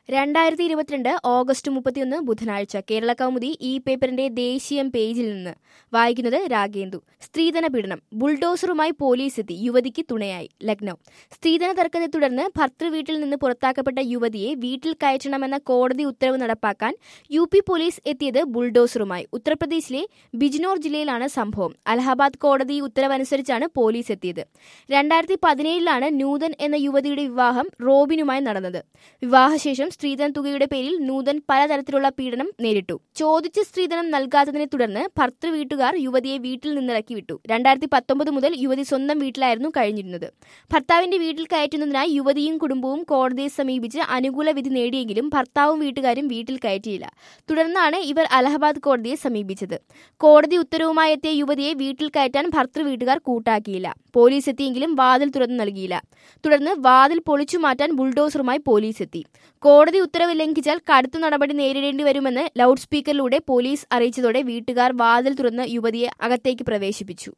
രണ്ടായിരത്തി ഇരുപത്തിരണ്ട് ഓഗസ്റ്റ് മുപ്പത്തിയൊന്ന് ബുധനാഴ്ച കേരള കൗമുദി ഈ പേപ്പറിന്റെ ദേശീയം പേജിൽ നിന്ന് വായിക്കുന്നത് രാഗേന്ദു സ്ത്രീധന പീഡനം ബുൾഡോസറുമായി പോലീസ് എത്തി യുവതിക്ക് തുണയായി ലക്നൌ സ്ത്രീധന തർക്കത്തെ തുടർന്ന് ഭർത്തൃവീട്ടിൽ നിന്ന് പുറത്താക്കപ്പെട്ട യുവതിയെ വീട്ടിൽ കയറ്റണമെന്ന കോടതി ഉത്തരവ് നടപ്പാക്കാൻ യു പി പോലീസ് എത്തിയത് ബുൾഡോസറുമായി ഉത്തർപ്രദേശിലെ ബിജ്നോർ ജില്ലയിലാണ് സംഭവം അലഹബാദ് കോടതി ഉത്തരവനുസരിച്ചാണ് പോലീസ് എത്തിയത് രണ്ടായിരത്തി പതിനേഴിലാണ് നൂതൻ എന്ന യുവതിയുടെ വിവാഹം റോബിനുമായി നടന്നത് വിവാഹശേഷം സ്ത്രീധന തുകയുടെ പേരിൽ നൂതൻ പലതരത്തിലുള്ള പീഡനം നേരിട്ടു ചോദിച്ച സ്ത്രീധനം നൽകാത്തതിനെ തുടർന്ന് ഭർത്തൃ വീട്ടുകാർ യുവതിയെ വീട്ടിൽ നിന്നിറക്കി വിട്ടു രണ്ടായിരത്തി പത്തൊമ്പത് മുതൽ യുവതി സ്വന്തം വീട്ടിലായിരുന്നു കഴിഞ്ഞിരുന്നത് ഭർത്താവിന്റെ വീട്ടിൽ കയറ്റുന്നതിനായി യുവതിയും കുടുംബവും കോടതിയെ സമീപിച്ച് അനുകൂല വിധി നേടിയെങ്കിലും ഭർത്താവും വീട്ടുകാരും വീട്ടിൽ കയറ്റിയില്ല തുടർന്നാണ് ഇവർ അലഹബാദ് കോടതിയെ സമീപിച്ചത് കോടതി ഉത്തരവുമായി എത്തിയ യുവതിയെ വീട്ടിൽ കയറ്റാൻ ഭർത്തൃ വീട്ടുകാർ കൂട്ടാക്കിയില്ല പോലീസ് എത്തിയെങ്കിലും വാതിൽ തുറന്നു നൽകിയില്ല തുടർന്ന് വാതിൽ പൊളിച്ചു മാറ്റാൻ ബുൾഡോസറുമായി പോലീസ് എത്തി കോടതി ഉത്തരവ് ലംഘിച്ചാൽ കടുത്ത നടപടി നേരിടേണ്ടി വരുമെന്ന് ലൗഡ് സ്പീക്കറിലൂടെ പോലീസ് അറിയിച്ചതോടെ വീട്ടുകാർ വാതിൽ തുറന്ന് യുവതിയെ അകത്തേക്ക് പ്രവേശിപ്പിച്ചു